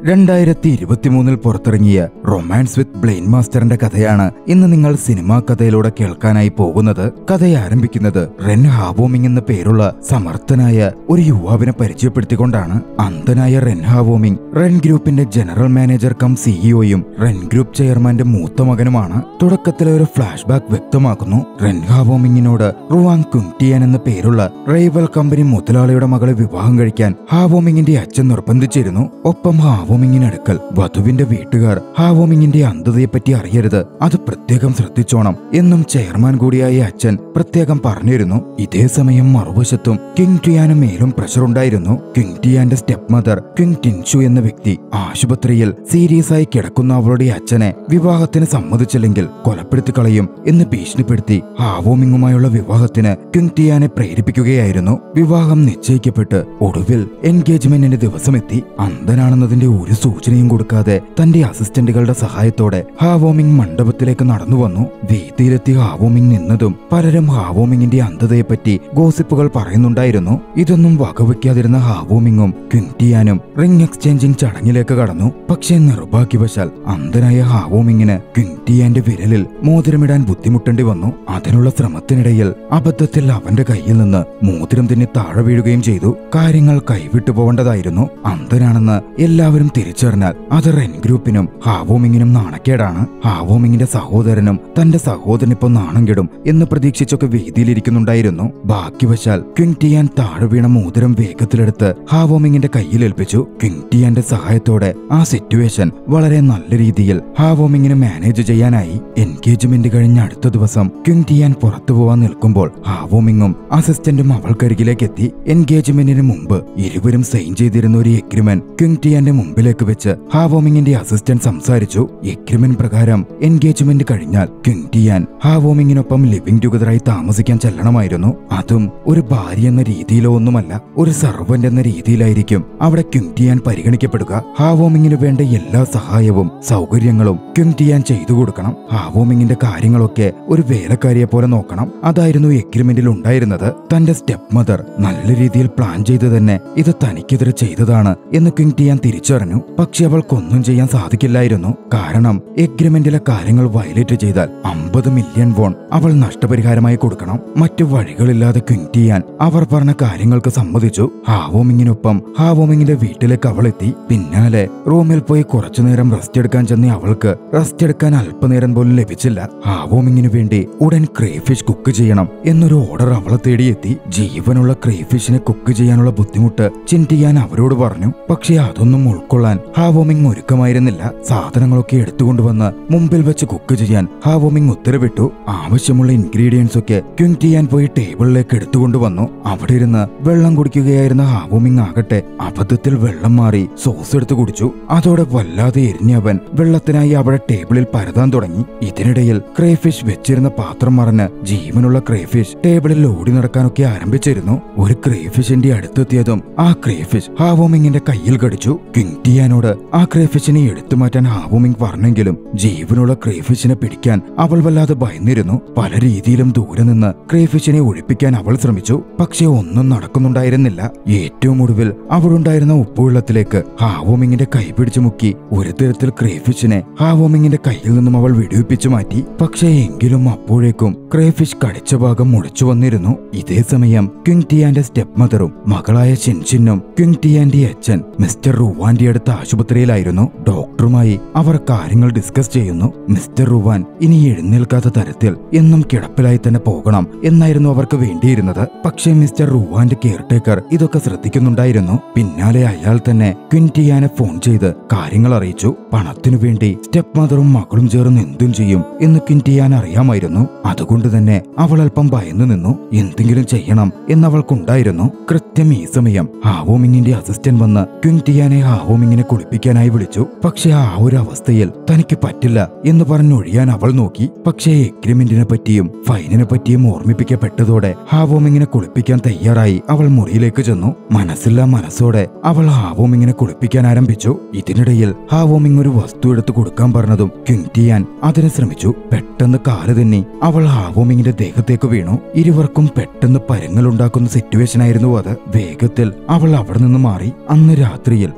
രണ്ടായിരത്തി ഇരുപത്തിമൂന്നിൽ പുറത്തിറങ്ങിയ റൊമാൻസ് വിത്ത് ബ്ലെയിൻ മാസ്റ്ററിന്റെ കഥയാണ് ഇന്ന് നിങ്ങൾ സിനിമാ കഥയിലൂടെ കേൾക്കാനായി പോകുന്നത് കഥ ആരംഭിക്കുന്നത് റെൻ ഹാവോമിംഗ് എന്ന പേരുള്ള സമർത്ഥനായ ഒരു യുവാവിനെ പരിചയപ്പെടുത്തിക്കൊണ്ടാണ് അന്ധനായ റെൻ ഹാവോമിംഗ് റെൻ ഗ്രൂപ്പിന്റെ ജനറൽ മാനേജർ കം സിഇഒയും റെൻ ഗ്രൂപ്പ് ചെയർമാന്റെ മൂത്ത മകനുമാണ് തുടക്കത്തിലെ ഒരു ഫ്ലാഷ് ബാക്ക് വ്യക്തമാക്കുന്നു റെൻ ഹാവോമിങ്ങിനോട് റുവാങ് കുങ്ടിയാൻ എന്ന പേരുള്ള റൈവൽ കമ്പനി മുതലാളിയുടെ മകളെ വിവാഹം കഴിക്കാൻ ഹാവോമിങ്ങിന്റെ അച്ഛൻ നിർബന്ധിച്ചിരുന്നു ഒപ്പം ഹാവോമിങ്ങിനടുക്കൽ വധുവിന്റെ വീട്ടുകാർ ഹാവോമിങ്ങിന്റെ അന്ധതയെപ്പറ്റി അറിയരുത് അത് പ്രത്യേകം ശ്രദ്ധിച്ചോണം എന്നും ചെയർമാൻ കൂടിയായ അച്ഛൻ പ്രത്യേകം പറഞ്ഞിരുന്നു ഇതേ സമയം മറുവശത്തും കിങ് ടിയാന് മേലും പ്രഷർ ഉണ്ടായിരുന്നു കിങ് ടിയാന്റെ സ്റ്റെപ്പ് മദർ കിങ് ടിൻഷു എന്ന വ്യക്തി ആശുപത്രിയിൽ സീരിയസ് ആയി കിടക്കുന്ന അവളുടെ അച്ഛനെ വിവാഹത്തിന് സമ്മതിച്ചില്ലെങ്കിൽ കൊലപ്പെടുത്തി കളയും എന്ന് ഭീഷണിപ്പെടുത്തി ഹാവോമിങ്ങുമായുള്ള വിവാഹത്തിന് കിങ് ടിയാനെ പ്രേരിപ്പിക്കുകയായിരുന്നു വിവാഹം നിശ്ചയിക്കപ്പെട്ട് ഒടുവിൽ എൻഗേജ്മെന്റിന്റെ ദിവസമെത്തി അന്ധനാണെന്നതിന്റെ ഒരു സൂചനയും കൊടുക്കാതെ തന്റെ അസിസ്റ്റന്റുകളുടെ സഹായത്തോടെ ഹാവോമിംഗ് മണ്ഡപത്തിലേക്ക് നടന്നു വന്നു വേദിയിലെത്തി ഹാവോമിംഗ് നിന്നതും പലരും ഹാവോമിങ്ങിന്റെ അന്ധതയെപ്പറ്റി ഗോസിപ്പുകൾ പറയുന്നുണ്ടായിരുന്നു ഇതൊന്നും വകവയ്ക്കാതിരുന്ന ഹാവോമിങ്ങും ക്വിൻറ്റിയാനും റിംഗ് എക്സ്ചേഞ്ചിങ് ചടങ്ങിലേക്ക് കടന്നു പക്ഷേ നിർഭാഗ്യവശാൽ അന്ധനായ ഹാവോമിങ്ങിന് ക്വിൻറ്റിയാന്റെ വിരലിൽ മോതിരമിടാൻ ബുദ്ധിമുട്ടേണ്ടി വന്നു അതിനുള്ള ശ്രമത്തിനിടയിൽ അബദ്ധത്തിൽ അവന്റെ കയ്യിൽ നിന്ന് മോതിരം തന്നെ താഴെ വീഴുകയും ചെയ്തു കാര്യങ്ങൾ കൈവിട്ടു പോവേണ്ടതായിരുന്നു അന്ധനാണെന്ന് എല്ലാവരും തിരിച്ചറിഞ്ഞാൽ അത് റെൻ ഗ്രൂപ്പിനും ഹാവോമിങ്ങിനും നാണക്കേടാണ് ഹാവോമിങ്ങിന്റെ സഹോദരനും തന്റെ സഹോദരനിപ്പോ നാണം കെടും എന്ന് പ്രതീക്ഷിച്ചൊക്കെ വേദിയിലിരിക്കുന്നുണ്ടായിരുന്നു ഭാഗ്യവശാൽ ക്വിൻറ്റിയാൻ താഴെ വീണ മോതിരം വേഗത്തിലെടുത്ത് ഹാവോമിങ്ങിന്റെ കയ്യിലേൽപ്പിച്ചു ക്വിൻറ്റിയാന്റെ സഹായത്തോടെ ആ സിറ്റുവേഷൻ വളരെ നല്ല രീതിയിൽ ഹാവോമിങ്ങിന് മാനേജ് ചെയ്യാനായി എൻഗേജ്മെന്റ് കഴിഞ്ഞ അടുത്ത ദിവസം ക്വിൻറ്റിയാൻ പുറത്തു പോവാൻ നിൽക്കുമ്പോൾ ഹാവോമിങ്ങും അസിസ്റ്റന്റും അവൾക്കരികിലേക്ക് എത്തി എൻഗേജ്മെന്റിന് മുമ്പ് ഇരുവരും സൈൻ ചെയ്തിരുന്ന ഒരു എഗ്രിമെന്റ് ക്വിൻറ്റിയാന്റെ മുമ്പിലേക്ക് വെച്ച് ഹാവോമിങ്ങിന്റെ അസിസ്റ്റന്റ് സംസാരിച്ചു എഗ്രിമെന്റ് പ്രകാരം എൻഗേജ്മെന്റ് കഴിഞ്ഞാൽ ക്വിൻറ്റിയാൻ ഹാവോമിങ്ങിനൊപ്പം ലിവിംഗ് ടുഗദറായി താമസിക്കാൻ ചെല്ലണമായിരുന്നു അതും ഒരു ഭാര്യ എന്ന രീതിയിലോ ഒന്നുമല്ല ഒരു സർവന്റ് എന്ന രീതിയിലായിരിക്കും അവിടെ ക്വിൻറ്റിയാൻ പരിഗണിക്കപ്പെടുക ഹാവോമിങ്ങിന് വേണ്ട എല്ലാ സഹായവും സൗകര്യങ്ങളും ക്വിൻറ്റിയാൻ ചെയ്തു കൊടുക്കണം ഹാവോമിങ്ങിന്റെ കാര്യങ്ങളൊക്കെ ഒരു വേലക്കാരിയെ പോലെ നോക്കണം അതായിരുന്നു എഗ്രിമെന്റിൽ ഉണ്ടായിരുന്നത് തന്റെ സ്റ്റെപ്പ് മദർ നല്ല രീതിയിൽ പ്ലാൻ ചെയ്ത് തന്നെ ഇത് തനിക്കെതിരെ ചെയ്തതാണ് എന്ന് ക്വിൻറ്റിയാൻ തിരിച്ചറിഞ്ഞു പക്ഷെ അവൾക്കൊന്നും ചെയ്യാൻ സാധിക്കില്ലായിരുന്നു കാരണം എഗ്രിമെന്റിലെ കാര്യങ്ങൾ വയലേറ്റ് ചെയ്താൽ അമ്പത് മില്യൺ വോൺ അവൾ നഷ്ടപരിഹാരമായി കൊടുക്കണം മറ്റു വഴികളില്ലാതെ ക്വിൻറ്റിയാൻ അവർ പറഞ്ഞ കാര്യങ്ങൾക്ക് സമ്മതിച്ചു ഹാവോമിങ്ങിനൊപ്പം ഹാവോമിങ്ങിന്റെ വീട്ടിലേക്ക് അവൾ എത്തി പിന്നാലെ റൂമിൽ പോയി കുറച്ചുനേരം റെസ്റ്റ് എടുക്കാൻ ചെന്ന അവൾക്ക് റെസ്റ്റ് എടുക്കാൻ അല്പനേരം പോലും ലഭിച്ചില്ല ഹാവോമിങ്ങിനു വേണ്ടി ഉടൻ ക്രേഫിഷ് കുക്ക് ചെയ്യണം എന്നൊരു ഓർഡർ അവളെ തേടിയെത്തി ജീവനുള്ള ക്രേഫിഷിനെ കുക്ക് ചെയ്യാനുള്ള ബുദ്ധിമുട്ട് ചിന്തിയാൻ അവരോട് പറഞ്ഞു പക്ഷെ അതൊന്നും ഉൾക്കൊള്ളാൻ ഹാവോമിങ് ഒരുക്കമായിരുന്നില്ല സാധനങ്ങളൊക്കെ എടുത്തുകൊണ്ടുവന്ന് മുമ്പിൽ വെച്ച് കുക്ക് ചെയ്യാൻ ഹാവോമിങ് ഉത്തരവിട്ടു ആവശ്യമുള്ള ഇൻഗ്രീഡിയൻസ് ഒക്കെ ക്വിങ് ചെയ്യാൻ പോയി ടേബിളിലേക്ക് എടുത്തുകൊണ്ടുവന്നു അവിടെ ഇരുന്ന് വെള്ളം കുടിക്കുകയായിരുന്ന ഹാവോമിങ് ആകട്ടെ അബദ്ധത്തിൽ വെള്ളം മാറി സോസ് എടുത്ത് കുടിച്ചു അതോടെ വല്ലാതെ എരിഞ്ഞവൻ വെള്ളത്തിനായി അവിടെ ടേബിളിൽ പരതാൻ തുടങ്ങി ഇതിനിടയിൽ ക്രേഫിഷ് വെച്ചിരുന്ന പാത്രം മറന്ന് ജീവനുള്ള ക്രേഫിഷ് ടേബിളിൽ ഓടി നടക്കാനൊക്കെ ആരംഭിച്ചിരുന്നു ഒരു ക്രേഫിഷിന്റെ അടുത്തെത്തിയതും ആ ക്രേഫിഷ് ഹാവോമിങ്ങിന്റെ കയ്യിൽ കടിച്ചു കിങ്ടിയാനോട് ആ ക്രേഫിഷിനെ എടുത്തു മാറ്റാൻ ഹാവോമിങ് പറഞ്ഞെങ്കിലും ജീവനുള്ള ക്രേഫിഷിനെ പിടിക്കാൻ അവൾ വല്ലാതെ ഭയന്നിരുന്നു പല രീതിയിലും ദൂരെ നിന്ന് ക്രേഫിഷിനെ ഒഴിപ്പിക്കാൻ അവൾ ശ്രമിച്ചു പക്ഷെ ഒന്നും നടക്കുന്നുണ്ടായിരുന്നില്ല ഏറ്റവും ഒടുവിൽ അവളുണ്ടായിരുന്ന ഉപ്പുവെള്ളത്തിലേക്ക് ഹാവോമിങ്ങിന്റെ കൈ പിടിച്ചു മുക്കി ഒരു തരത്തിൽ ക്രേഫിഷിനെ ഹാവോമിങ്ങിന്റെ കയ്യിൽ നിന്നും അവൾ വെടിവെപ്പിച്ചു മാറ്റി പക്ഷേ എങ്കിലും അപ്പോഴേക്കും ക്രേഫിഷ് കടിച്ച ഭാഗം മുളച്ചു വന്നിരുന്നു ഇതേ സമയം ക്വിങ് ടിയാന്റെ സ്റ്റെപ്പ് മദറും മകളായ ഷിൻഷിനും ക്വിങ് ടിയാന്റെ അച്ഛൻ മിസ്റ്റർ റുവാന്റെ അടുത്ത ആശുപത്രിയിലായിരുന്നു ഡോക്ടറുമായി അവർ കാര്യങ്ങൾ ഡിസ്കസ് ചെയ്യുന്നു മിസ്റ്റർ റുവാൻ ഇനി എഴുന്നേൽക്കാത്ത തരത്തിൽ എന്നും കിടപ്പിലായി തന്നെ പോകണം എന്നായിരുന്നു അവർക്ക് വേണ്ടിയിരുന്നത് പക്ഷേ മിസ്റ്റർ റുവാന്റെ കെയർടേക്കർ ഇതൊക്കെ ശ്രദ്ധിക്കുന്നുണ്ടായിരുന്നു പിന്നാലെ അയാൾ തന്നെ ക്വിൻറ്റിയാനെ ഫോൺ ചെയ്ത് കാര്യങ്ങൾ അറിയിച്ചു പണത്തിനു വേണ്ടി സ്റ്റെപ്പ് മദറും മകളും ചേർന്ന് എന്തും ചെയ്യും എന്ന് ക്വിൻറ്റിയാൻ അറിയാമായിരുന്നു അതുകൊണ്ട് തന്നെ അവൾ അല്പം ഭയന്നു നിന്നു എന്തെങ്കിലും ചെയ്യണം എന്നവൾക്കുണ്ടായിരുന്നു കൃത്യം ഈ സമയം ഹാവോമിങ്ങിന്റെ അസിസ്റ്റന്റ് വന്ന് ക്വിൻറ്റിയാനെ ഹാവോമിങ്ങിനെ കുളിപ്പിക്കാനായി വിളിച്ചു പക്ഷെ ആ ഒരു അവസ്ഥയിൽ തനിക്ക് പറ്റില്ല എന്ന് പറഞ്ഞൊഴിയാൻ അവൾ നോക്കി പക്ഷേ എഗ്രിമെന്റിനെ പറ്റിയും ഫൈനിനെ പറ്റിയും ഓർമ്മിപ്പിക്കപ്പെട്ടതോടെ ഹാവോമിങ്ങിനെ കുളിപ്പിക്കാൻ തയ്യാറായി അവൾ മുറിയിലേക്ക് ചെന്നു മനസ്സില്ലാ മനസ്സോടെ അവൾ ഹാവോമിങ്ങിനെ കുളിപ്പിക്കാൻ ആരംഭിച്ചു ഇതിനിടയിൽ ഹാവോമിങ് ഒരു വസ്തു എടുത്തു കൊടുക്കാൻ പറഞ്ഞതും ക്വിൻറ്റിയാൻ അതിന് ശ്രമിച്ചു പെട്ടെന്ന് കാല് തന്നെ അവൾ ഹാവോമിങ്ങിന്റെ ദേഹത്തേക്ക് വീണു ഇരുവർക്കും പെട്ടെന്ന് പരങ്ങളുണ്ടാക്കുന്ന സിറ്റുവേഷൻ ആയിരുന്നു അത് വേഗത്തിൽ അവൾ അവിടെ നിന്ന് മാറി അന്ന് രാത്രിയിൽ ക്വിൻറ്റിയാൻ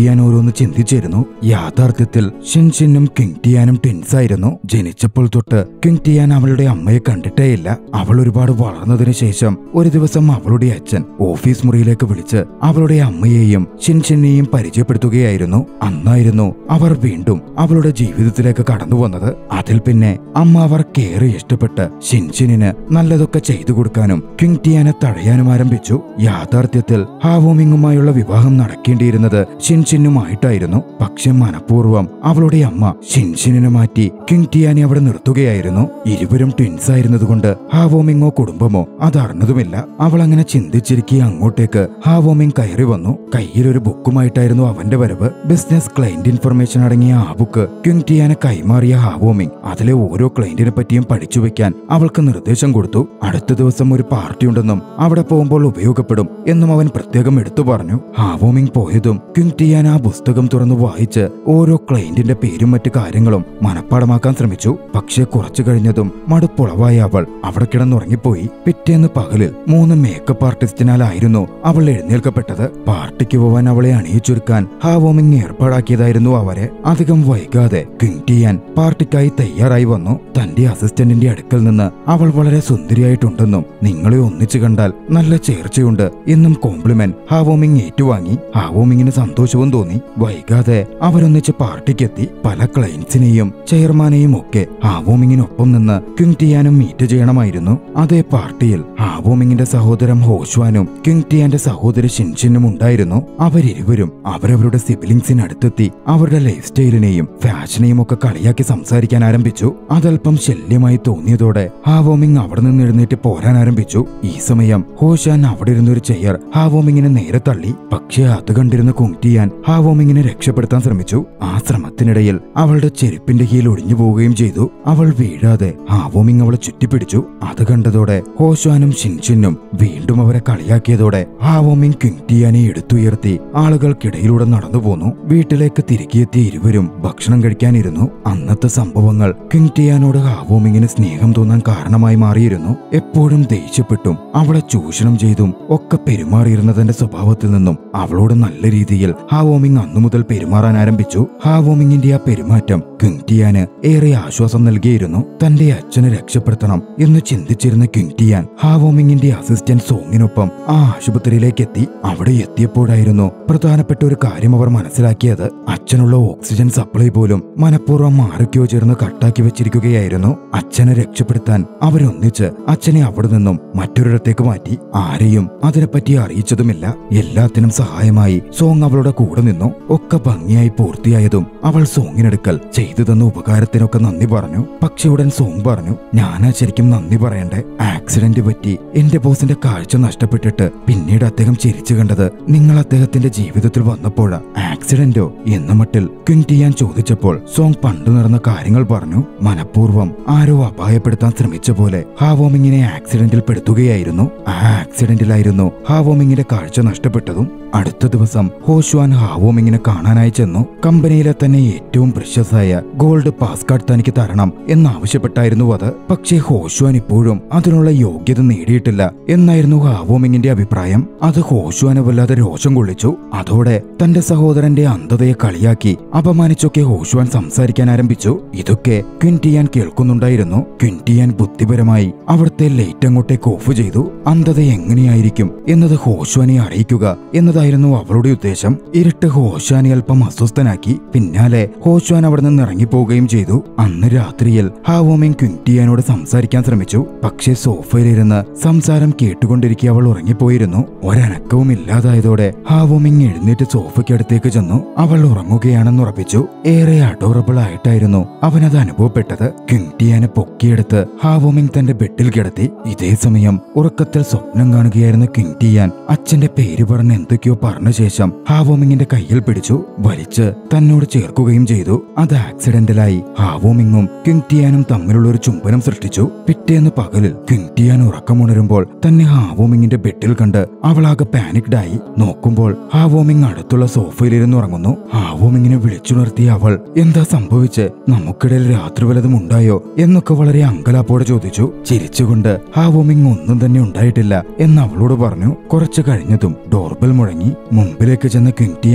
കിങ്ടിയാൻ ഓരോന്ന് ചിന്തിച്ചിരുന്നു യാഥാർത്ഥ്യത്തിൽ ഷിൻഷിനും കിങ്ടിയാനും ട്വിൻസ് ആയിരുന്നു ജനിച്ചപ്പോൾ തൊട്ട് കിങ്ടിയാൻ അവളുടെ അമ്മയെ കണ്ടിട്ടേയില്ല അവൾ ഒരുപാട് വളർന്നതിന് ശേഷം ഒരു ദിവസം അവളുടെ അച്ഛൻ ഓഫീസ് മുറിയിലേക്ക് വിളിച്ച് അവളുടെ അമ്മയെയും ഷിൻഷിനെയും പരിചയപ്പെടുത്തുകയായിരുന്നു അന്നായിരുന്നു അവർ വീണ്ടും അവളുടെ ജീവിതത്തിലേക്ക് കടന്നു വന്നത് അതിൽ പിന്നെ അമ്മ അവർ കേറി ഇഷ്ടപ്പെട്ട് ഷിൻഷിനിന് നല്ലതൊക്കെ ചെയ്തു കൊടുക്കാനും കിങ്ടിയാനെ തടയാനും ആരംഭിച്ചു യാഥാർത്ഥ്യത്തിൽ ഹാവോമിങ്ങുമായുള്ള വിവാഹം നടക്കേണ്ടിയിരുന്നത് ഷിൻഷിനുമായിട്ടായിരുന്നു പക്ഷെ മനഃപൂർവ്വം അവളുടെ അമ്മ ഷിൻഷിനെ മാറ്റി കിങ്ടിയാനെ അവിടെ നിർത്തുകയായിരുന്നു ഇരുവരും ട്വിൻസ് ആയിരുന്നതുകൊണ്ട് ഹാവോമിങ്ങോ കുടുംബമോ അതറിഞ്ഞതുമില്ല അവൾ അങ്ങനെ ചിന്തിച്ചിരിക്കെ അങ്ങോട്ടേക്ക് ഹാവോമിങ് കയറി വന്നു കയ്യിലൊരു ബുക്കുമായിട്ടായിരുന്നു അവന്റെ വരവ് ബിസിനസ് ക്ലയന്റ് ഇൻഫർമേഷൻ അടങ്ങിയ ആ ബുക്ക് കിങ്ടിയാനെ കൈമാറിയ ഹാവോമിങ് അതിലെ ഓരോ ക്ലയന്റിനെ പറ്റിയും പഠിച്ചു വെക്കാൻ അവൾക്ക് നിർദ്ദേശം കൊടുത്തു അടുത്ത ദിവസം ഒരു പാർട്ടി ഉണ്ടെന്നും അവിടെ പോകുമ്പോൾ ഉപയോഗപ്പെടും എന്നും അവൻ പ്രത്യേകം എടുത്തു പറഞ്ഞു ഹാവോമിങ് പോയതും കിങ്ടിയാൻ ആ പുസ്തകം തുറന്നു വായിച്ച് ഓരോ ക്ലയന്റിന്റെ പേരും മറ്റു കാര്യങ്ങളും മനഃപ്പാടമാക്കാൻ ശ്രമിച്ചു പക്ഷെ കുറച്ചു കഴിഞ്ഞതും മടുപ്പുളവായ അവൾ അവിടെ കിടന്നുറങ്ങിപ്പോയി പിറ്റേന്ന് പകലിൽ മൂന്ന് മേക്കപ്പ് ആർട്ടിസ്റ്റിനാലായിരുന്നു അവൾ എഴുന്നേൽക്കപ്പെട്ടത് പാർട്ടിക്ക് പോവാൻ അവളെ അണിയിച്ചൊരുക്കാൻ ഹാവോമിങ് ഏർപ്പാടാക്കിയതായിരുന്നു അവരെ അധികം വൈകാതെ കിങ്ടിയാൻ പാർട്ടിക്കായി തയ്യാറായി വന്നു തന്റെ അസിസ്റ്റന്റിന്റെ അടുക്കൽ നിന്ന് അവൾ വളരെ സുന്ദരിയായിട്ടുണ്ടെന്നും നിങ്ങളെ ഒന്നിച്ചു കണ്ടാൽ നല്ല ചേർച്ചയുണ്ട് എന്നും കോംപ്ലിമെന്റ് ഹാവോമിങ് ഏറ്റുവാങ്ങി ഹാവോമിങ്ങിന് സന്തോഷവും തോന്നി വൈകാതെ അവരൊന്നിച്ച് പാർട്ടിക്കെത്തി പല ക്ലയൻസിനെയും ചെയർമാനെയും ഒക്കെ ഹാവോമിങ്ങിനൊപ്പം നിന്ന് കിങ്ടിയാനും മീറ്റ് ചെയ്യണമായിരുന്നു അതേ പാർട്ടിയിൽ ഹാവോമിങ്ങിന്റെ സഹോദരൻ ഹോഷ്വാനും കിങ്ടിയാന്റെ സഹോദരി ഷിൻഷിനും ഉണ്ടായിരുന്നു അവരിരുവരും അവരവരുടെ സിബിലിംഗ്സിനടുത്തെത്തി അവരുടെ ലൈഫ് സ്റ്റൈലിനെയും ഫാഷനെയും ഒക്കെ കളിയാക്കി സംസാരിക്കാൻ ആരംഭിച്ചു അതല്പം ശല്യമായി തോന്നിയതോടെ ഹാവോമിങ് അവിടെ നിന്ന് എഴുന്നേറ്റ് പോരാൻ ആരംഭിച്ചു ഈ സമയം ഹോഷാൻ അവിടെ ഇരുന്ന ഒരു ചെയർ ഹാവോമിങ്ങിനെ നേരെ തള്ളി പക്ഷേ അത് കണ്ടിരുന്ന കുങ്റ്റിയാൻ ഹാവോമിങ്ങിനെ രക്ഷപ്പെടുത്താൻ ശ്രമിച്ചു ആ ശ്രമത്തിനിടയിൽ അവളുടെ ചെരുപ്പിന്റെ കീഴിൽ ഒടിഞ്ഞു പോവുകയും ചെയ്തു അവൾ വീഴാതെ ഹാവോമിങ് അവളെ ചുറ്റിപ്പിടിച്ചു അത് കണ്ടതോടെ ഹോഷാനും ഷിൻഷിനും വീണ്ടും അവരെ കളിയാക്കിയതോടെ ഹാവോമിങ് കിങ്റ്റിയാനെ എടുത്തുയർത്തി ആളുകൾക്കിടയിലൂടെ നടന്നു പോന്നു വീട്ടിലേക്ക് തിരികെ എത്തിയ ഇരുവരും ഭക്ഷണം കഴിക്കാനിരുന്നു അന്നത്തെ സംഭവങ്ങൾ കിങ്റ്റിയാനോട് ഹാവോമിങ്ങിന് സ്നേഹം തോന്നാൻ കാരണമായി മാറിയിരുന്നു എപ്പോഴും ദേഷ്യപ്പെട്ടും അവളെ ചൂഷണം ചെയ്തും ഒക്കെ പെരുമാറിയിരുന്ന തന്റെ സ്വഭാവത്തിൽ നിന്നും അവളോട് നല്ല രീതിയിൽ ഹാവോമിങ് അന്നു മുതൽ പെരുമാറാൻ ആരംഭിച്ചു ഹാവോമിങ്ങിന്റെ ആ പെരുമാറ്റം കിങ്റ്റിയാന് ഏറെ ആശ്വാസം നൽകിയിരുന്നു തന്റെ അച്ഛനെ രക്ഷപ്പെടുത്തണം എന്ന് ചിന്തിച്ചിരുന്ന കിങ്റ്റിയാൻ ഹാവോമിങ്ങിന്റെ അസിസ്റ്റന്റ് സോങ്ങിനൊപ്പം ആ ആശുപത്രിയിലേക്ക് എത്തി അവിടെ എത്തിയപ്പോഴായിരുന്നു പ്രധാനപ്പെട്ട ഒരു കാര്യം അവർ മനസ്സിലാക്കിയത് അച്ഛനുള്ള ഓക്സിജൻ സപ്ലൈ പോലും മനഃപൂർവ്വം ആരൊക്കെയോ ചേർന്ന് കട്ടാക്കി വെച്ചിരിക്കുകയായിരുന്നു അച്ഛനെ രക്ഷപ്പെടുത്താൻ അവരൊന്നിച്ച് അച്ഛനെ അവിടെ നിന്നും മറ്റൊരിടത്തേക്ക് മാറ്റി ആരെയും അതിനെപ്പറ്റി അറിയിച്ചതുമില്ല എല്ലാത്തിനും സഹായമായി സോങ് അവളുടെ കൂടെ നിന്നു ഒക്കെ ഭംഗിയായി പൂർത്തിയായതും അവൾ സോങ്ങിനെടുക്കൽ ചെയ്തു തന്ന ഉപകാരത്തിനൊക്കെ നന്ദി പറഞ്ഞു പക്ഷെ ഉടൻ സോങ് പറഞ്ഞു ഞാനാ ശരിക്കും നന്ദി പറയണ്ടേ ആക്സിഡന്റ് പറ്റി എന്റെ ബോസിന്റെ കാഴ്ച നഷ്ടപ്പെട്ടിട്ട് പിന്നീട് അദ്ദേഹം ചിരിച്ചു കണ്ടത് നിങ്ങൾ അദ്ദേഹത്തിന്റെ ജീവിതത്തിൽ വന്നപ്പോഴാ ആക്സിഡന്റോ എന്ന മട്ടിൽ ക്വിൻറ്റിയാൻ ചോദിച്ചപ്പോൾ സോങ് പണ്ടു നടന്ന കാര്യങ്ങൾ പറഞ്ഞു മനഃപൂർവ്വം ആരോ അപായപ്പെടുത്താൻ ശ്രമിച്ച പോലെ ഹാവോമിങ്ങിനെ ആക്സിഡന്റിൽ പെടുത്തുകയായിരുന്നു ആ ആക്സിഡന്റിലായിരുന്നു ഹാവോമിങ്ങിന്റെ കാഴ്ച നഷ്ടപ്പെട്ടതും അടുത്ത ദിവസം ഹോഷ്വാൻ ഹാവോമിങ്ങിനെ കാണാനായി ചെന്നു കമ്പനിയിലെ തന്നെ ഏറ്റവും പ്രശസ്തായ ഗോൾഡ് പാസ് കാർഡ് തനിക്ക് തരണം എന്നാവശ്യപ്പെട്ടായിരുന്നു അത് പക്ഷേ ഹോഷ്വാൻ ഇപ്പോഴും അതിനുള്ള യോഗ്യത നേടിയിട്ടില്ല എന്നായിരുന്നു ഹാവോമിങ്ങിന്റെ അഭിപ്രായം അത് ഹോഷ്വാനെ വല്ലാതെ രോഷം കൊള്ളിച്ചു അതോടെ തന്റെ സഹോദരന്റെ അന്ധതയെ കളിയാക്കി അപമാനിച്ചൊക്കെ ഹോഷ്വാൻ സംസാരിക്കാൻ ആരംഭിച്ചു ഇതൊക്കെ ക്വിൻറ്റിയാൻ കേൾക്കുന്നുണ്ടായിരുന്നു ക്വിൻറ്റിയാൻ ബുദ്ധിപരമായി അവിടുത്തെ ലൈറ്റ് അങ്ങോട്ടേക്ക് ഓഫ് ചെയ്തു അന്ധത എങ്ങനെയായിരിക്കും എന്നത് ഹോഷ്വാനെ അറിയിക്കുക എന്നതായിരുന്നു അവളുടെ ഉദ്ദേശം ഇരുട്ട് ഹോഷ്വാനെ അല്പം അസ്വസ്ഥനാക്കി പിന്നാലെ ഹോഷ്വാൻ അവിടെ നിന്ന് ഇറങ്ങിപ്പോവുകയും ചെയ്തു അന്ന് രാത്രിയിൽ ഹാവോമിങ് ക്വിൻറ്റിയാനോട് സംസാരിക്കാൻ ശ്രമിച്ചു പക്ഷേ സോഫയിലിരുന്ന് സംസാരം കേട്ടുകൊണ്ടിരിക്കെ അവൾ ഉറങ്ങിപ്പോയിരുന്നു ഒരനക്കവും ഇല്ലാതായതോടെ ഹാവോമിങ് എഴുന്നേറ്റ് സോഫയ്ക്കടുത്തേക്ക് ചെന്നു അവൾ ഉറങ്ങുകയാണെന്ന് ഉറപ്പിച്ചു ഏറെ അഡോറബിൾ ആയിട്ടായിരുന്നു അവനത് അനുഭവപ്പെട്ടത് ക്വിൻറ്റിയാനെ പൊക്കിയെടുത്ത് ഹാവോമിങ് തന്റെ ബെഡിൽ കിടത്തി ഇതേ സമയം ഉറക്കത്തിൽ സ്വപ്നം കാണുകയായിരുന്ന ക്വിൻറ്റിയാൻ അച്ഛന്റെ പേര് പറഞ്ഞ് എന്തൊക്കെയോ പറഞ്ഞ ശേഷം ഹാവോമിങ്ങിന്റെ കയ്യിൽ പിടിച്ചു വലിച്ച് തന്നോട് ചേർക്കുകയും ചെയ്തു അത് ആക്സിഡന്റലായി ഹാവോമിങ്ങും ക്വിൻറ്റിയാനും തമ്മിലുള്ള ഒരു ചുംബനം സൃഷ്ടിച്ചു പിറ്റേന്ന് പകലിൽ ക്വിൻറ്റിയാൻ ഉറക്കമുണരുമ്പോൾ തന്നെ ഹാവോമിങ്ങിന്റെ ബെഡിൽ കണ്ട് അവളാകെ പാനിക്ഡായി നോക്കുമ്പോൾ ഹാവോമിങ് അടുത്തുള്ള സോഫയിലിരുന്ന് ഉറങ്ങുന്നു ഹാവോമിങ്ങിനെ വിളിച്ചുണർത്തിയ അവൾ എന്താ സംഭവിച്ച് നമുക്കിടയിൽ രാത്രി വല്ലതും ഉണ്ടായോ എന്നൊക്കെ വളരെ അങ്കലാപ്പോടെ ചോദിച്ചു ചിരിച്ചുകൊണ്ട് ഹാവോമിങ് ഒന്നും തന്നെ ഉണ്ടായിട്ടില്ല എന്ന് അവളോട് പറഞ്ഞു കുറച്ചു കഴിഞ്ഞതും ഡോർബെൽ മുഴങ്ങി മുമ്പിലേക്ക് ചെന്ന ക്വിൻറ്റിയാൻ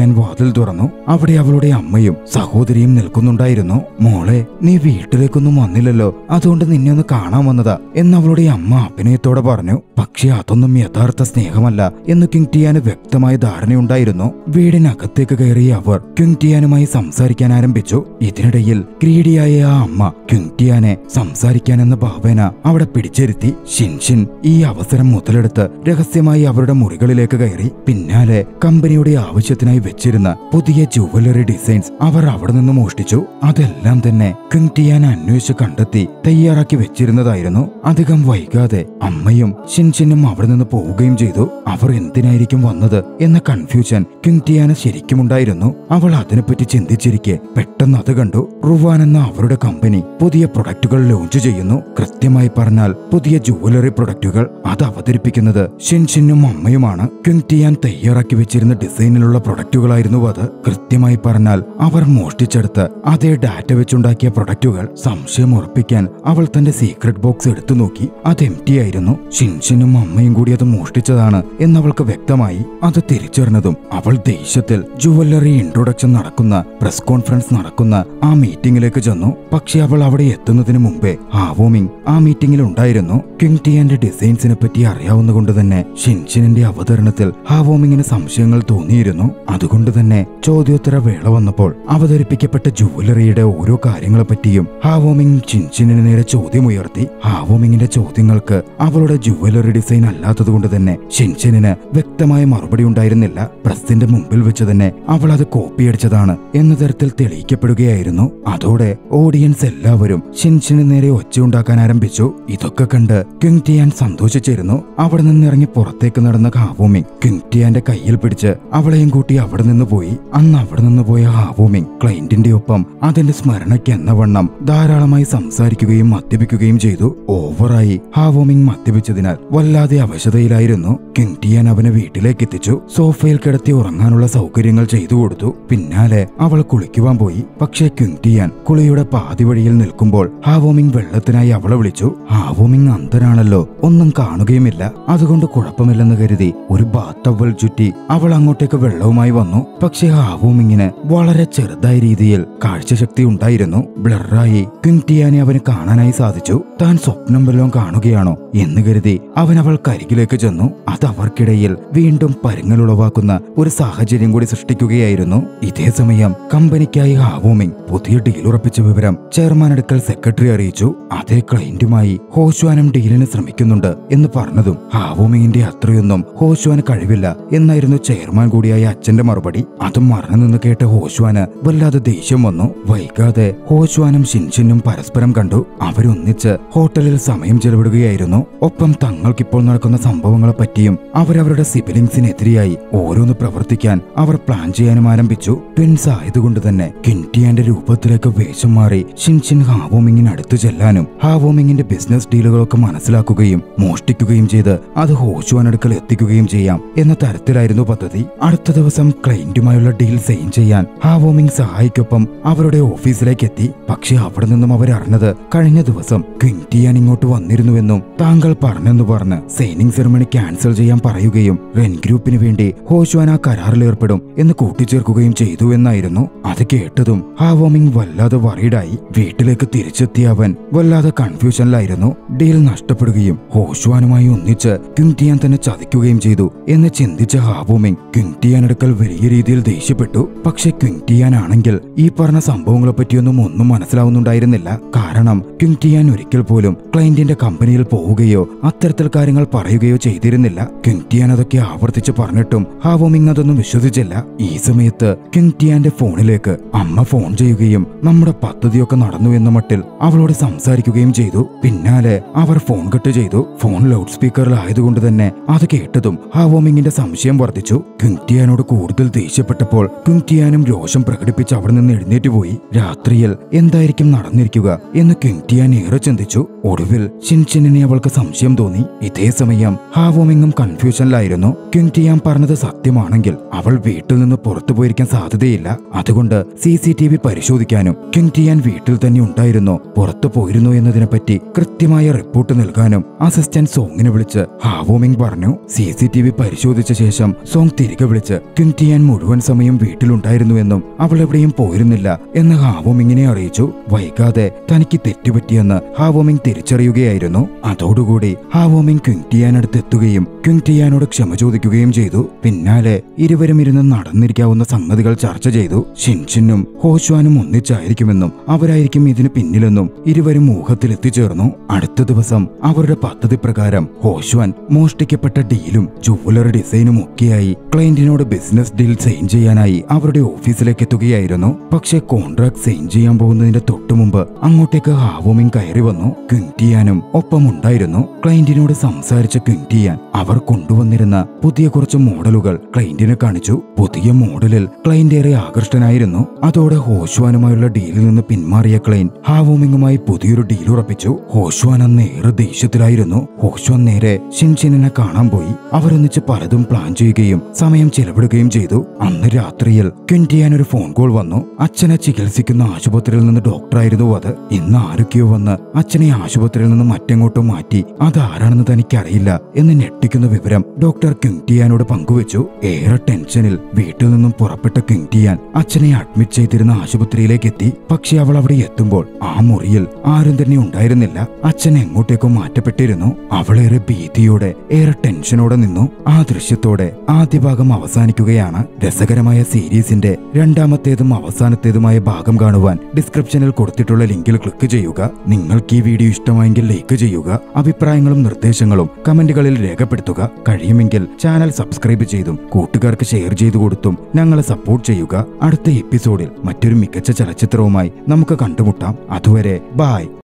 ടിയാൻ വാതിൽ തുറന്നു അവിടെ അവളുടെ അമ്മയും സഹോദരിയും നിൽക്കുന്നുണ്ടായിരുന്നു മോളെ നീ വീട്ടിലേക്കൊന്നും വന്നില്ലല്ലോ അതുകൊണ്ട് നിന്നെ ഒന്ന് കാണാൻ വന്നതാ എന്ന് അവളുടെ അമ്മ അഭിനയത്തോടെ പറഞ്ഞു പക്ഷെ അതൊന്നും യഥാർത്ഥ സ്നേഹമല്ല എന്ന് കിങ് ടിയാന് വ്യക്തമായ ധാരണയുണ്ടായിരുന്നു വീടിനകത്തേക്ക് കയറിയ അവർ ക്വിങ് ടിയാനുമായി സംസാരിക്കാൻ ആരംഭിച്ചു ഇതിനിടയിൽ ഗ്രീഡിയായ ആ അമ്മ ക്വിങ് ടിയാനെ സംസാരിക്കാനെന്ന ഭാവേന അവിടെ പിടിച്ചിരുത്തി ഷിൻഷിൻ ഈ അവസരം മുതലെടുത്ത് രഹസ്യമായി അവരുടെ മുറികളിലേക്ക് കയറി പിന്നാലെ കമ്പനിയുടെ ആവശ്യത്തിനായി വെച്ചിരുന്ന പുതിയ ജുവലറി ഡിസൈൻസ് അവർ അവിടെ നിന്ന് മോഷ്ടിച്ചു അതെല്ലാം തന്നെ ക്വിങ് ടിയാൻ അന്വേഷിച്ച് കണ്ടെത്തി തയ്യാറാക്കി വെച്ചിരുന്നതായിരുന്നു അധികം വൈകാതെ അമ്മയും ഷിൻഷിനും അവിടെ നിന്ന് പോവുകയും ചെയ്തു അവർ എന്തിനായിരിക്കും വന്നത് എന്ന കൺഫ്യൂഷൻ ക്വിങ് ടിയാന് ശരിക്കും ഉണ്ടായിരുന്നു അവൾ അതിനെപ്പറ്റി ചിന്തിച്ചിരിക്കെ പെട്ടെന്ന് അത് കണ്ടു റുവാൻ എന്ന അവരുടെ കമ്പനി പുതിയ പ്രൊഡക്റ്റുകൾ ലോഞ്ച് ചെയ്യുന്നു കൃത്യമായി പറഞ്ഞാൽ പുതിയ ജുവലറി പ്രൊഡക്റ്റുകൾ അത് അവതരിപ്പിക്കുന്നത് ഷിൻഷിനും അമ്മയുമാണ് ക്വിങ് ടിയാൻ തയ്യാറാക്കി വെച്ചിരുന്ന ഡിസൈനിലുള്ള പ്രൊഡക്റ്റുകളായിരുന്നു അത് കൃത്യമായി പറഞ്ഞാൽ അവർ മോഷ്ടിച്ചെടുത്ത് അതേ ഡാറ്റ വെച്ചുണ്ടാക്കിയ പ്രൊഡക്റ്റുകൾ സംശയം ഉറപ്പിക്കാൻ അവൾ തന്റെ സീക്രട്ട് ബോക്സ് എടുത്തു നോക്കി അത് എം ടി ആയിരുന്നു ഷിൻഷിനും അമ്മയും കൂടി അത് മോഷ്ടിച്ചതാണ് എന്നവൾക്ക് വ്യക്തമായി അത് തിരിച്ചറിഞ്ഞതും അവൾ ദേഷ്യത്തിൽ ജുവല്ലറി ഇൻട്രൊഡക്ഷൻ നടക്കുന്ന പ്രസ് കോൺഫറൻസ് നടക്കുന്ന ആ മീറ്റിംഗിലേക്ക് ചെന്നു പക്ഷെ അവൾ അവിടെ എത്തുന്നതിന് മുമ്പേ ഹാവോമിങ് ആ മീറ്റിംഗിൽ ഉണ്ടായിരുന്നു കിങ് ടിയാന്റെ ഡിസൈൻസിനെ പറ്റി അറിയാവുന്നതുകൊണ്ട് തന്നെ ഷിൻഷിനിന്റെ അവതരണത്തിൽ ഹാവോമിങ്ങിന് സംശയങ്ങൾ തോന്നിയിരുന്നു അതുകൊണ്ട് തന്നെ ചോദ്യോത്തര വേള വന്നപ്പോൾ അവതരിപ്പിക്കപ്പെട്ട ജുവലറിയുടെ ഓരോ കാര്യങ്ങളെ പറ്റിയും ഹാവോമിങ് ഷിൻഷിനിന് നേരെ ചോദ്യമുയർത്തി ഹാവോമിങ്ങിന്റെ ചോദ്യങ്ങൾക്ക് അവളുടെ ജുവലറി ഡിസൈൻ അല്ലാത്തതുകൊണ്ട് തന്നെ ഷിൻഷിനിന് വ്യക്തമായ മറുപടി ഉണ്ടായിരുന്നില്ല പ്രസിന്റെ മുമ്പിൽ വെച്ച് തന്നെ അവൾ അത് കോപ്പിയടിച്ചതാണ് എന്ന തരത്തിൽ തെളിയിക്കപ്പെടുകയായിരുന്നു അതോടെ ഓഡിയൻസ് എല്ലാവരും ഷിൻഷിന് നേരെ ഒച്ചയുണ്ടാക്കാൻ ആരംഭിച്ചു ഇതൊക്കെ കണ്ട് ക്വിങ് ടിയാൻ സന്തോഷിച്ചിരുന്നു അവിടെ നിന്ന് ഇറങ്ങി പുറത്തേക്ക് നടന്ന ഹാവോമിങ് ക്വിങ് ടിയാന്റെ കയ്യിൽ പിടിച്ച് അവളെയും കൂട്ടി അവിടെ നിന്ന് പോയി അന്ന് അവിടെ നിന്ന് പോയ ഹാവോമിങ് ക്ലയന്റിന്റെ ഒപ്പം അതിന്റെ സ്മരണയ്ക്ക് എന്ന വണ്ണം ധാരാളമായി സംസാരിക്കുകയും മദ്യപിക്കുകയും ചെയ്തു ഓവറായി ഹാവോമിങ് മദ്യപിച്ചതിനാൽ വല്ലാതെ അവശതയിലായിരുന്നു കിങ് ടിയാൻ അവനെ വീട്ടിലേക്ക് എത്തിച്ചു സോഫയിൽ കിടത്തി ഉറങ്ങാനുള്ള സൗകര്യങ്ങൾ ചെയ്തു കൊടുത്തു പിന്നാലെ അവൾ കുളിക്കുവാൻ പോയി പക്ഷേ ക്വിങ് ടിയാൻ കുളിയുടെ പാതി വഴിയിൽ നിൽക്കുമ്പോൾ ഹാവോമിങ് വെള്ളത്തിനായി അവളെ വിളിച്ചു ഹാവോമിങ് അന്ധനാണല്ലോ ഒന്നും കാണുകയുമില്ല അതുകൊണ്ട് കുഴപ്പമില്ലെന്ന് കരുതി ഒരു ബാത്തവൽ ചുറ്റി അവൾ അങ്ങോട്ടേക്ക് വെള്ളവുമായി വന്നു പക്ഷേ ഹാവോമിങ്ങിന് വളരെ ചെറുതായ രീതിയിൽ കാഴ്ചശക്തി ഉണ്ടായിരുന്നു ബ്ലറായി ക്വിങ് ടിയാനെ അവന് കാണാനായി സാധിച്ചു താൻ സ്വപ്നം വല്ലതും കാണുകയാണോ എന്ന് കരുതി അവൻ അവൾ കരികിലേക്ക് ചെന്നു അത് അവർക്കിടയിൽ വീണ്ടും പരുങ്ങലുളവാക്കുന്ന ഒരു സാഹചര്യം കൂടി സൃഷ്ടിക്കുകയായിരുന്നു ഇതേ സമയം കമ്പനിക്കായി ഹാവോമിങ് പുതിയ ഡീൽ ഉറപ്പിച്ച വിവരം ചെയർമാൻ അടുക്കൽ സെക്രട്ടറി അറിയിച്ചു അതേ ക്ലയന്റുമായി ഹോഷ്വാനും ഡീലിന് ശ്രമിക്കുന്നുണ്ട് എന്ന് പറഞ്ഞതും ഹാവോമിങ്ങിന്റെ അത്രയൊന്നും ഹോഷ്വാന് കഴിവില്ല എന്നായിരുന്നു ചെയർമാൻ കൂടിയായ അച്ഛന്റെ മറുപടി അതും മറന്നു നിന്ന് കേട്ട ഹോഷ്വാന് വല്ലാതെ ദേഷ്യം വന്നു വൈകാതെ ഹോഷ്വാനും ഷിൻഷിനും പരസ്പരം കണ്ടു അവരൊന്നിച്ച് ഹോട്ടലിൽ സമയം ചെലവിടുകയായിരുന്നു ഒപ്പം തങ്ങൾക്കിപ്പോൾ നടക്കുന്ന സംഭവങ്ങളെ പറ്റിയും അവരവരുടെ സിബിലിങ്സിനെതിരെയായി ഓരോന്ന് പ്രവർത്തിക്കാൻ അവർ പ്ലാൻ ചെയ്യാനും ആരംഭിച്ചു ട്വിൻസ് ആയതുകൊണ്ട് തന്നെ കിൻറ്റിയാന്റെ രൂപത്തിലേക്ക് വേഷം മാറി ഷിൻഷിൻ ഹാവോമിങ്ങിന് അടുത്തു ചെല്ലാനും ഹാവോമിങ്ങിന്റെ ബിസിനസ് ഡീലുകളൊക്കെ മനസ്സിലാക്കുകയും മോഷ്ടിക്കുകയും ചെയ്ത് അത് ഹോഷുവാൻ അടുക്കൽ എത്തിക്കുകയും ചെയ്യാം എന്ന തരത്തിലായിരുന്നു പദ്ധതി അടുത്ത ദിവസം ക്ലയന്റുമായുള്ള ഡീൽ സൈൻ ചെയ്യാൻ ഹാവോമിങ് സഹായിക്കൊപ്പം അവരുടെ ഓഫീസിലേക്ക് എത്തി പക്ഷെ അവിടെ നിന്നും അവരറിഞ്ഞത് കഴിഞ്ഞ ദിവസം ക്വിൻറ്റിയാൻ ഇങ്ങോട്ട് വന്നിരുന്നുവെന്നും താങ്കൾ പറഞ്ഞെന്ന് പറഞ്ഞ് സൈനിങ് സെറമണി ക്യാൻസൽ ചെയ്യാൻ പറയുകയും റെൻ ഗ്രൂപ്പിന് വേണ്ടി ഹോഷുവാൻ ആ കരാറിൽ ഏർപ്പെടും എന്ന് കൂട്ടിച്ചേർക്കുകയും ചെയ്തു എന്നായിരുന്നു അത് കേട്ടതും ഹാവോമിങ് വല്ലാതെ വറീഡായി വീട്ടിലേക്ക് തിരിച്ചെത്തിയ അവൻ വല്ലാതെ കൺഫ്യൂഷനിലായിരുന്നു ഡീൽ നഷ്ടപ്പെടുകയും ഹോഷുവാനുമായി ഒന്നിച്ച് ക്വിൻറ്റിയാൻ തന്നെ ചതിക്കുകയും ചെയ്തു എന്ന് ചിന്തിച്ച ഹാവോമിങ് ക്വിൻറ്റിയാൻ അടുക്കൽ വലിയ രീതിയിൽ ദേഷ്യപ്പെട്ടു പക്ഷെ ക്വിൻറ്റിയാൻ ആണെങ്കിൽ ഈ പറഞ്ഞ സംഭവങ്ങളെ പറ്റിയൊന്നും ഒന്നും മനസ്സിലാവുന്നുണ്ടായിരുന്നില്ല കാരണം ക്വിൻറ്റിയാൻ ഒരിക്കൽ പോലും ക്ലയന്റിന്റെ കമ്പനിയിൽ പോവുകയോ അത്തരത്തിൽ കാര്യങ്ങൾ പറയുകയോ ചെയ്തിരുന്നില്ല ക്വിൻറ്റിയാൻ അതൊക്കെ ആവർത്തിച്ച് പറഞ്ഞിട്ടും ഹാവോമിങ് അതൊന്നും വിശ്വസിച്ചില്ല ഈ സമയത്ത് ക്വിൻറ്റിയാന്റെ ഫോണിലേക്ക് അമ്മ ഫോൺ ചെയ്യുകയും നമ്മുടെ പദ്ധതിയൊക്കെ നടന്നു എന്ന മട്ടിൽ അവളോട് സംസാരിക്കുകയും ചെയ്തു പിന്നാലെ അവർ ഫോൺ കട്ട് ചെയ്തു ഫോൺ ലൗഡ് സ്പീക്കറിലായതുകൊണ്ട് തന്നെ അത് കേട്ടതും ഹാവോമിങ്ങിന്റെ സംശയം വർദ്ധിച്ചു ക്വിൻറ്റിയാനോട് കൂടുതൽ ദേഷ്യപ്പെട്ടപ്പോൾ ക്വിൻറ്റിയാനും രോഷം പ്രകടിപ്പിച്ച് അവിടെ നിന്ന് എഴുന്നേറ്റ് പോയി രാത്രിയിൽ എന്തായിരിക്കും നടന്നിരിക്കുക എന്ന് ക്വിൻറ്റിയാൻ ഏറെ ചിന്തിച്ചു ഒടുവിൽ ഷിൻഷിനെ അവൾക്ക് സംശയം തോന്നി ഇതേ സമയം ഹാവോമിങ്ങും കൺഫ്യൂഷനിലായിരുന്നു ക്വിൻറ്റിയാൻ പറഞ്ഞത് സത്യമാണെങ്കിൽ അവൾ വീട്ടിൽ നിന്ന് പുറത്തു പോയിരിക്കാൻ സാധ്യതയില്ല അതുകൊണ്ട് സി സി ടി വി പരിശോധിക്കാനും ക്വിൻറ്റിയാൻ വീട്ടിൽ തന്നെ ഉണ്ടായിരുന്നോ പുറത്തു പോയിരുന്നോ എന്നതിനെപ്പറ്റി കൃത്യമായ റിപ്പോർട്ട് നൽകാനും അസിസ്റ്റന്റ് സോങ്ങിനെ വിളിച്ച് ഹാവോമിങ് പറഞ്ഞു സി സി ടി വി പരിശോധിച്ച ശേഷം സോങ് തിരികെ വിളിച്ച് ക്വിൻറ്റിയാൻ ക്വിൻറ്റിയാൻ മുഴുവൻ സമയം വീട്ടിലുണ്ടായിരുന്നുവെന്നും അവൾ എവിടെയും പോയിരുന്നില്ല എന്ന് ഹാവോമിങ്ങിനെ അറിയിച്ചു വൈകാതെ തനിക്ക് തെറ്റുപറ്റിയെന്ന് ഹാവോമിങ് തിരിച്ചറിയുകയായിരുന്നു അതോടുകൂടി ഹാവോമിങ് ക്വിൻറ്റിയാനടുത്ത് എത്തുകയും ക്വിൻറ്റിയാനോട് ക്ഷമ ചോദിക്കുകയും ചെയ്തു പിന്നാലെ ഇരുവരും ഇരുന്ന് നടന്നിരിക്കാവുന്ന സംഗതികൾ ചർച്ച ചെയ്തു ഷിൻഷിനും ഹോഷ്വാനും ഒന്നിച്ചായിരിക്കുമെന്നും അവരായിരിക്കും ഇതിന് പിന്നിലെന്നും ഇരുവരും ഊഹത്തിലെത്തിച്ചേർന്നു അടുത്ത ദിവസം അവരുടെ പദ്ധതി പ്രകാരം ഹോഷ്വാൻ മോഷ്ടിക്കപ്പെട്ട ഡീലും ജുവലറി ഡിസൈനും ഒക്കെയായി ക്ലയന്റിനോട് ബിസിനസ് ഡീൽ സൈൻ ചെയ്യാനായി അവരുടെ ഓഫീസിലേക്ക് എത്തുകയായിരുന്നു പക്ഷേ കോൺട്രാക്ട് സൈൻ ചെയ്യാൻ പോകുന്നതിന്റെ തൊട്ടു മുമ്പ് അങ്ങോട്ടേക്ക് ഹാവോമിങ് കയറി വന്നു ക്വിൻറ്റിയാനും ഒപ്പമുണ്ടായിരുന്നു ക്ലയന്റിനോട് സംസാരിച്ച ക്വിൻറ്റിയാൻ അവർ കൊണ്ടുവന്നിരുന്ന പുതിയ കുറച്ച് മോഡലുകൾ ക്ലയന്റിനെ കാണിച്ചു പുതിയ മോഡലിൽ ക്ലയന്റ് ഏറെ ആകൃഷ്ടനായിരുന്നു അതോടെ ഹോഷ്വാനുമായുള്ള ഡീലിൽ നിന്ന് പിന്മാറിയ ക്ലൈൻ ഹാവോമിങ്ങുമായി പുതിയൊരു ഡീൽ ഉറപ്പിച്ചു ഹോഷ്വാൻ അന്ന് ഏറെ ദേഷ്യത്തിലായിരുന്നു ഹോഷ്വാൻ നേരെ ഷിൻഷിനെ കാണാൻ പോയി അവരൊന്നിച്ച് പലതും പ്ലാൻ ചെയ്യുകയും സമയം ചെലവിടുകയും ചെയ്തു അന്ന് രാത്രിയിൽ ക്വിൻറ്റിയാൻ ഒരു ഫോൺ കോൾ വന്നു അച്ഛനെ ചികിത്സിക്കുന്ന ആശുപത്രിയിൽ നിന്ന് ഡോക്ടറായിരുന്നു അത് ഇന്ന് ആരൊക്കെയോ വന്ന് അച്ഛനെ ആശുപത്രിയിൽ നിന്ന് മറ്റെങ്ങോട്ടോ മാറ്റി അതാരാണെന്ന് തനിക്കറിയില്ല എന്ന് ഞെട്ടിക്കുന്ന വിവരം ഡോക്ടർ ക്വിൻറ്റിയാനോട് പങ്കുവച്ചു ഏറെ ടെൻഷനിൽ വീട്ടിൽ നിന്നും പുറപ്പെട്ട ക്വിൻറ്റിയാൻ അച്ഛനെ അഡ്മിറ്റ് ചെയ്തിരുന്ന ആശുപത്രിയിലേക്ക് എത്തി പക്ഷെ അവൾ അവിടെ എത്തുമ്പോൾ ആ മുറിയിൽ ആരും തന്നെ ഉണ്ടായിരുന്നില്ല അച്ഛൻ എങ്ങോട്ടേക്കോ മാറ്റപ്പെട്ടിരുന്നു അവളേറെ ഭീതിയോടെ ഏറെ ടെൻഷനോടെ നിന്നു ആ ദൃശ്യത്തോടെ ആദ്യ ഭാഗം അവസാനിക്കുകയാണ് രസകരമായ സീരീസിന്റെ രണ്ടാമത്തേതും അവസാനത്തേതുമായ ഭാഗം കാണുവാൻ ഡിസ്ക്രിപ്ഷനിൽ കൊടുത്തിട്ടുള്ള ലിങ്കിൽ ക്ലിക്ക് ചെയ്യുക നിങ്ങൾക്ക് ഈ വീഡിയോ ഇഷ്ടമായെങ്കിൽ ലൈക്ക് ചെയ്യുക അഭിപ്രായങ്ങളും നിർദ്ദേശങ്ങളും കമന്റുകളിൽ രേഖപ്പെടുത്തുക കഴിയുമെങ്കിൽ ചാനൽ സബ്സ്ക്രൈബ് ചെയ്തും കൂട്ടുകാർക്ക് ഷെയർ ചെയ്തു കൊടുത്തും ഞങ്ങളെ സപ്പോർട്ട് ചെയ്യുക അടുത്ത എപ്പിസോഡിൽ മറ്റൊരു മികച്ച ചലച്ചിത്രവുമായി നമുക്ക് കണ്ടുമുട്ടാം അതുവരെ ബായ്